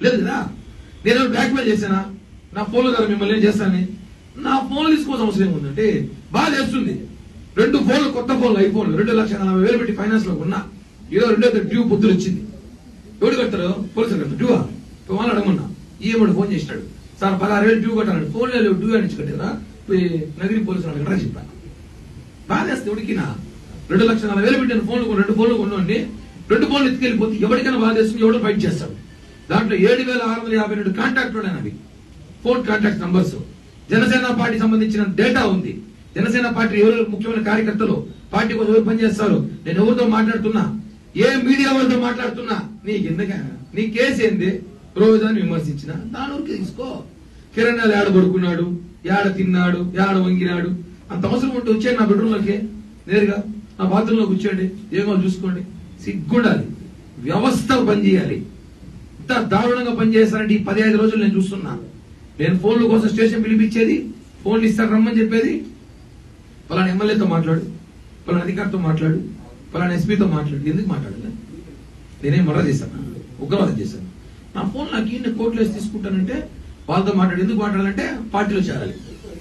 లేదు కదా నేను బ్లాక్మెయిల్ చేశానా నా ఫోన్లో కదా మిమ్మల్ని ఏం చేస్తానని నా ఫోన్ తీసుకోవాల్సిన అవసరం ఏముందంటే బాగా చేస్తుంది రెండు ఫోన్లు కొత్త ఫోన్లు ఐఫోన్లు రెండు లక్షల నలభై వేలు పెట్టి ఫైనాన్స్ లో ఉన్నా ఏదో రెండో డ్యూ పొద్దున వచ్చింది ఎవడు కడతారు పోలీసులు కడతారు డ్యూవా ఇప్పుడు వాళ్ళు అడగమన్నా ఈఎంఐ ఫోన్ చేసినాడు సార్ పదహారు వేలు డ్యూ కట్టాను ఫోన్ లేదు డ్యూ అని కట్టారా పోయి నగిరి పోలీసులు అడగరా చెప్పా బాధేస్తే ఉడికినా రెండు లక్షల నలభై వేలు పెట్టిన ఫోన్లు కొను- రెండు ఫోన్లు కొనండి రెండు ఫోన్లు ఎత్తుకెళ్ళిపోతే ఎవరికైనా బాధేస్తుంది ఎవడో ఫైట్ చేస్తాడు దాంట్లో ఏడు వేల ఆరు వందల యాభై రెండు కాంటాక్ట్ అవి phone contact numbers Janasena party సంబంధించిన డేటా ఉంది జనసేన పార్టీ ఎవరు ముఖ్యమైన కార్యకర్తలు పార్టీ కోసం ఎవరు పనిచేస్తారు నేను ఎవరితో మాట్లాడుతున్నా ఏ మీడియా వాళ్ళతో మాట్లాడుతున్నా నీకు ఎందుక నీ కేసు ఏంది రోజాన్ని విమర్శించిన దాని వరకు తీసుకో కిరణ్ అది ఏడ పడుకున్నాడు ఏడ తిన్నాడు ఏడ వంగినాడు అంత అవసరం ఉంటే వచ్చేయండి నా బెడ్రూమ్ లోకి నేరుగా నా బాత్రూమ్ లో కూర్చోండి ఏమో చూసుకోండి సిగ్గుండాలి వ్యవస్థ పనిచేయాలి ఇంత దారుణంగా పనిచేస్తారంటే ఈ పదిహేను రోజులు నేను చూస్తున్నా నేను ఫోన్ల కోసం స్టేషన్ పిలిపించేది ఫోన్లు ఇస్తాను రమ్మని చెప్పేది పలానా ఎమ్మెల్యేతో మాట్లాడు పలానా అధికారితో మాట్లాడు పలానా ఎస్పీతో మాట్లాడు ఎందుకు మాట్లాడలే నేనేం మర్ర చేశాను ఉగ్రవాదం చేశాను నా ఫోన్ నాకు ఈయన కోట్లు వేసి తీసుకుంటానంటే వాళ్ళతో మాట్లాడి ఎందుకు మాట్లాడాలంటే పార్టీలో చేరాలి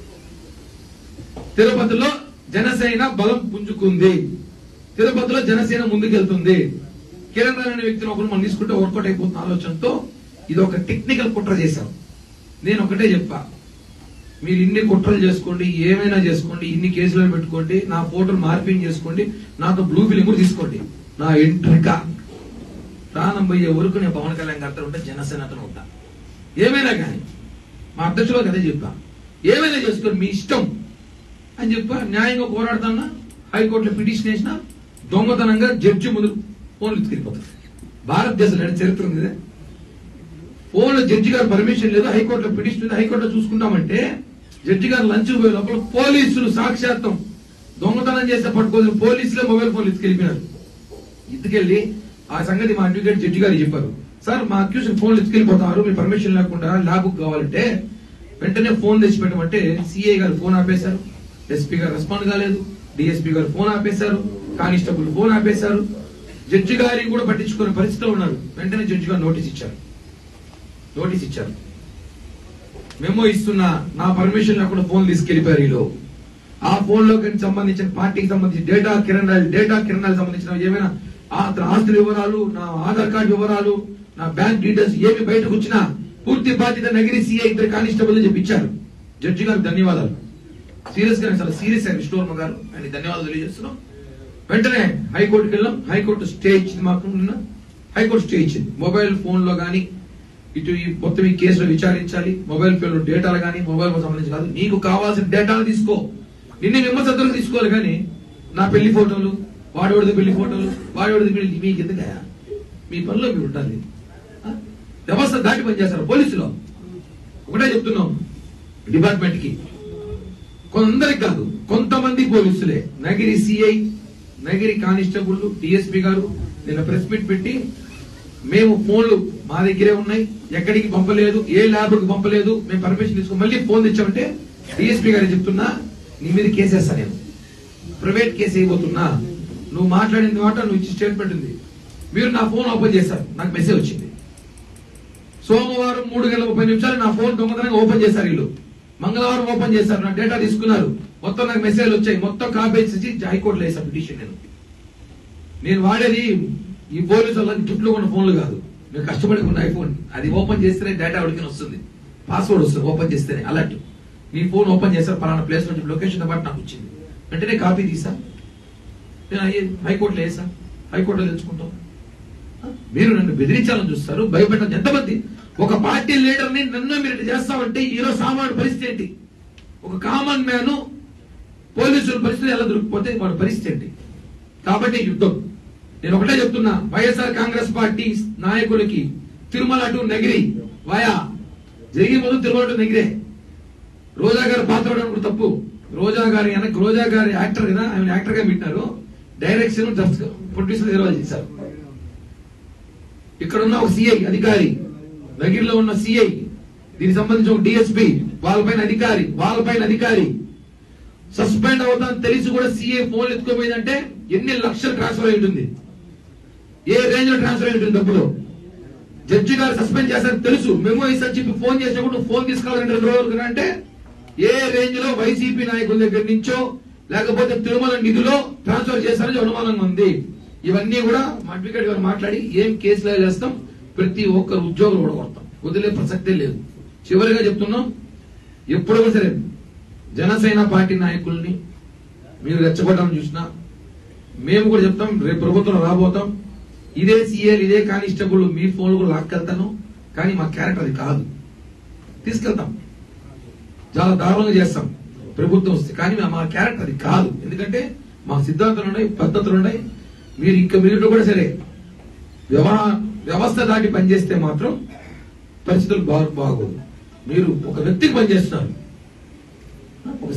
తిరుపతిలో జనసేన బలం పుంజుకుంది తిరుపతిలో జనసేన ముందుకెళ్తుంది కిరణ్ రాయ్ అనే వ్యక్తిని ఒకరు మనం తీసుకుంటే వర్కౌట్ అయిపోతున్న ఆలోచనతో ఇది ఒక టెక్నికల్ కుట్ర చేశాం నేను ఒకటే చెప్పా మీరు ఇన్ని కుట్రలు చేసుకోండి ఏమైనా చేసుకోండి ఇన్ని కేసులు పెట్టుకోండి నా ఫోటోలు మార్పింగ్ చేసుకోండి నాతో బ్లూ ఫిలిం కూడా తీసుకోండి నా ఎంట్రిక ప్రాణం పోయే వరకు నేను పవన్ కళ్యాణ్ గారితో ఉంటా జనసేనతో ఉంటా ఏమైనా కానీ మా అధ్యక్షులకు అదే చెప్పా ఏమైనా చేసుకోండి మీ ఇష్టం అని చెప్పా న్యాయంగా పోరాడుతున్నా హైకోర్టులో పిటిషన్ వేసిన దొంగతనంగా జడ్జి ముందు ఫోన్లు ఎత్తుకెళ్ళిపోతారు భారతదేశంలో ఏదైనా చరిత్ర ఉంది ఇదే? ఫోన్లో జడ్జి గారు పర్మిషన్ లేదు హైకోర్టులో పిటిషన్ ఉంది హైకోర్టులో చూసుకుంటామంటే జడ్జి గారు లంచ్ పోయే లోపల పోలీసులు సాక్షాత్తం దొంగతనం చేస్తే పట్టుకోదు పోలీసులే మొబైల్ ఫోన్లు ఎత్తుకెళ్ళిపోయినారు ఎత్తుకెళ్ళి ఆ సంగతి మా అడ్వకేట్ జడ్జి గారు చెప్పారు సార్ మా అక్యూషన్ ఫోన్లు ఎత్తుకెళ్ళిపోతారు మీ పర్మిషన్ లేకుండా ల్యాబ్ కావాలంటే వెంటనే ఫోన్ తెచ్చి పెట్టమంటే సిఐ గారు ఫోన్ ఆపేశారు ఎస్పీ గారు రెస్పాండ్ కాలేదు డిఎస్పీ గారు ఫోన్ ఆపేశారు కానిస్టేబుల్ ఫోన్ ఆపేశారు జడ్జి గారిని కూడా పట్టించుకునే పరిస్థితిలో ఉన్నారు వెంటనే జడ్జి గారు నోటీస్ ఇచ్చారు నోటీస్ ఇచ్చారు మెమో ఇస్తున్నా నా పర్మిషన్ లేకుండా ఫోన్ తీసుకెళ్లిపోయారు వీళ్ళు ఆ ఫోన్ లో సంబంధించిన పార్టీకి సంబంధించిన డేటా కిరణాలు డేటా కిరణాలకు సంబంధించిన ఏమైనా ఆ అతని ఆస్తుల వివరాలు నా ఆధార్ కార్డు వివరాలు నా బ్యాంక్ డీటెయిల్స్ ఏమి బయటకు వచ్చినా పూర్తి బాధ్యత నగిరి సిఐ ఇద్దరు కానిస్టేబుల్ అని చెప్పి ఇచ్చారు జడ్జి గారికి ధన్యవాదాలు సీరియస్ గా చాలా సీరియస్ అయిన విష్ణువర్మ గారు ఆయన ధన్యవాదాలు తెలియజేస్తున్నాం వెంటనే హైకోర్టుకి వెళ్ళాం హైకోర్టు స్టే ఇచ్చింది మాకు నిన్న హైకోర్టు స్టే ఇచ్చింది మొబైల్ ఫోన్ లో గానీ ఇటు ఈ మొత్తం ఈ కేసులో విచారించాలి మొబైల్ ఫోన్ లో డేటాలు గానీ మొబైల్ ఫోన్ సంబంధించి కాదు నీకు కావాల్సిన డేటాలు తీసుకో నిన్ను విమర్శకులు తీసుకోవాలి కానీ నా పెళ్లి ఫోటోలు వాడేవాడిది పెళ్లి ఫోటోలు వాడేవాడిది పెళ్లి మీకు ఎందుకయా మీ పనిలో మీరు ఉండాలి ఆ? వ్యవస్థ దాటి పనిచేస్తారు పోలీసులో ఒకటే చెప్తున్నాం డిపార్ట్మెంట్ కి కొందరికి కాదు కొంతమంది పోలీసులే Nagari CI Nagari constable DSP గారు నిన్న ప్రెస్ మీట్ పెట్టి మేము ఫోన్లు మా దగ్గరే ఉన్నాయి ఎక్కడికి పంపలేదు ఏ ల్యాబ్ కి పంపలేదు మేము పర్మిషన్ తీసుకుని మళ్ళీ ఫోన్ తెచ్చామంటే డిఎస్పీ గారు చెప్తున్నా నీ మీద కేసేస్తా నేను ప్రైవేట్ కేసు అయిపోతున్నా నువ్వు మాట్లాడిన మాట నువ్వు ఇచ్చిన స్టేట్మెంట్ ఉంది మీరు నా ఫోన్ ఓపెన్ చేశారు నాకు మెసేజ్ వచ్చింది సోమవారం మూడు గంటల ముప్పై నిమిషాలు నా ఫోన్ దొంగతనంగా ఓపెన్ చేశారు వీళ్ళు మంగళవారం ఓపెన్ చేశారు నా డేటా తీసుకున్నారు మొత్తం నాకు మెసేజ్ వచ్చాయి మొత్తం కాపీస్ ఇచ్చి హైకోర్టులో వేసాను పిటిషన్ నేను నేను వాడేది ఈ పోలీసు వాళ్ళకి జుట్లో ఉన్న ఫోన్లు కాదు నేను కష్టపడి ఉన్న ఐఫోన్ అది ఓపెన్ చేస్తేనే డేటా ఉడికిన వస్తుంది పాస్వర్డ్ వస్తుంది ఓపెన్ చేస్తేనే అలర్ట్ నీ ఫోన్ ఓపెన్ చేస్తారు పలానా ప్లేస్ నుంచి లొకేషన్ పాటు నాకు వచ్చింది వెంటనే కాపీ తీసా నేను అయ్యే హైకోర్టులో వేసా హైకోర్టులో తెచ్చుకుంటాం ఆ? మీరు నన్ను బెదిరించాలని చూస్తారు భయపెట్టాలి ఎంతమంది ఒక పార్టీ లీడర్ ని నన్ను మీరు ఇట్లా చేస్తామంటే ఈరోజు సామాన్య పరిస్థితి ఏంటి ఒక కామన్ మ్యాన్ పోలీసుల పరిస్థితి ఎలా దొరికిపోతే వాడి పరిస్థితి ఏంటి కాబట్టి యుద్ధం నేను ఒకటే చెప్తున్నా వైఎస్ఆర్ కాంగ్రెస్ పార్టీ నాయకులకి తిరుమల టు నగిరి వాయా జరిగే మొదలు తిరుమల టు నగిరే రోజా గారు పాత్ర అవడం కూడా తప్పు రోజా గారి వెనక రోజా గారి యాక్టర్ కదా ఆమె యాక్టర్ గా పెట్టినారు డైరెక్షన్ జస్ట్ ప్రొడ్యూసర్ నిర్వహణ చేశారు ఇక్కడ ఉన్న ఒక సిఐ అధికారి నగిరిలో ఉన్న సిఐ దీనికి సంబంధించి ఒక డిఎస్పి వాళ్ళపైన అధికారి వాళ్ళపైన అధికారి సస్పెండ్ అవుతాను తెలిసి కూడా సిఐ ఫోన్ ఎత్తుకోపోయిందంటే ఎన్ని లక్షలు ట్రాన్స్ఫర్ అయి ఉంటుంది ఏ రేంజ్ లో ట్రాన్స్ఫర్ అయి ఉంటుంది డబ్బులు జడ్జి గారు సస్పెండ్ చేశారని తెలుసు మేము ఇస్తాను చెప్పి ఫోన్ చేసినప్పుడు నువ్వు ఫోన్ తీసుకెళ్ళాలంటే రెండు రోజులు అంటే ఏ రేంజ్ లో వైసీపీ నాయకుల దగ్గర నుంచో లేకపోతే తిరుమల నిధిలో ట్రాన్స్ఫర్ చేశారని అనుమానంగా ఉంది ఇవన్నీ కూడా మా అడ్వకేట్ గారు మాట్లాడి ఏం కేసులు వేస్తాం ప్రతి ఒక్కరు ఉద్యోగులు కూడా కొడతాం వదిలే ప్రసక్తే లేదు చివరిగా చెప్తున్నాం ఎప్పుడు కూడా సరే జనసేన పార్టీ నాయకుల్ని మీరు రెచ్చగొట్టాలని చూసినా మేము కూడా చెప్తాం రేపు ప్రభుత్వం రాబోతాం ఇదే సీఎల్ ఇదే కానిస్టేబుల్ మీ ఫోన్లు కూడా లాక్కెళ్తాను కానీ మా క్యారెక్టర్ అది కాదు తీసుకెళ్తాం చాలా దారుణంగా చేస్తాం ప్రభుత్వం వస్తే కానీ మా- మా క్యారెక్టర్ అది కాదు ఎందుకంటే మా సిద్ధాంతాలు ఉన్నాయి పద్ధతులు ఉన్నాయి మీరు ఇంకా మీరు కూడా సరే వ్యవహార వ్యవస్థ దాటి పనిచేస్తే మాత్రం పరిస్థితులు బాగు బాగోదు మీరు ఒక వ్యక్తికి పనిచేస్తున్నారు ఒక